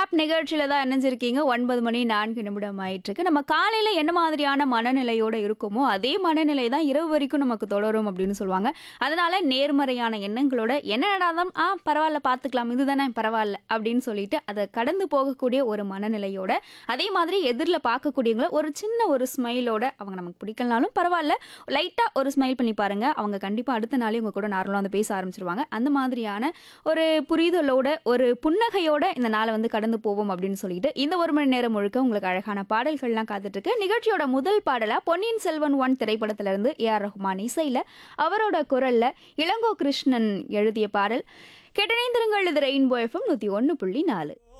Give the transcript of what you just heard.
app நிகழ்ச்சியில தான் இணைஞ்சிருக்கீங்க ஒன்பது மணி நான்கு நிமிடம் ஆயிட்டு இருக்கு நம்ம காலையில என்ன மாதிரியான மனநிலையோட இருக்குமோ அதே மனநிலை தான் இரவு வரைக்கும் நமக்கு தொடரும் அப்படின்னு சொல்லுவாங்க அதனால நேர்மறையான எண்ணங்களோட என்னடாதான் ஆ பரவாயில்ல பார்த்துக்கலாம் இதுதானே பரவாயில்ல அப்படின்னு சொல்லிட்டு அதை கடந்து போகக்கூடிய ஒரு மனநிலையோட அதே மாதிரி எதிரில் பார்க்கக்கூடியவங்கள ஒரு சின்ன ஒரு ஸ்மைலோட அவங்க நமக்கு பிடிக்கலனாலும் பரவாயில்ல லைட்டாக ஒரு ஸ்மைல் பண்ணி பாருங்க அவங்க கண்டிப்பாக அடுத்த நாளே உங்க கூட நார்மலாக வந்து பேச ஆரம்பிச்சிருவாங்க அந்த மாதிரியான ஒரு புரிதலோட ஒரு புன்னகையோட இந்த நாளை வந்து கடந்து போவோம் அப்படின்னு சொல்லிட்டு இந்த ஒரு மணி நேரம் முழுக்க உங்களுக்கு அழகான பாடல்கள்லாம் காத்துட்டு இருக்கு நிகழ்ச்சியோட முதல் பாடலா பொன்னியின் செல்வன் ஒன் திரைப்படத்துல இருந்து ஏ ஆர் ரஹ்மான் இசையில அவரோட குரல்ல இளங்கோ கிருஷ்ணன் எழுதிய பாடல் கெட்டணைந்திருங்கள் இது ரெயின்போ எஃப்எம் நூத்தி ஒன்று புள்ளி நாலு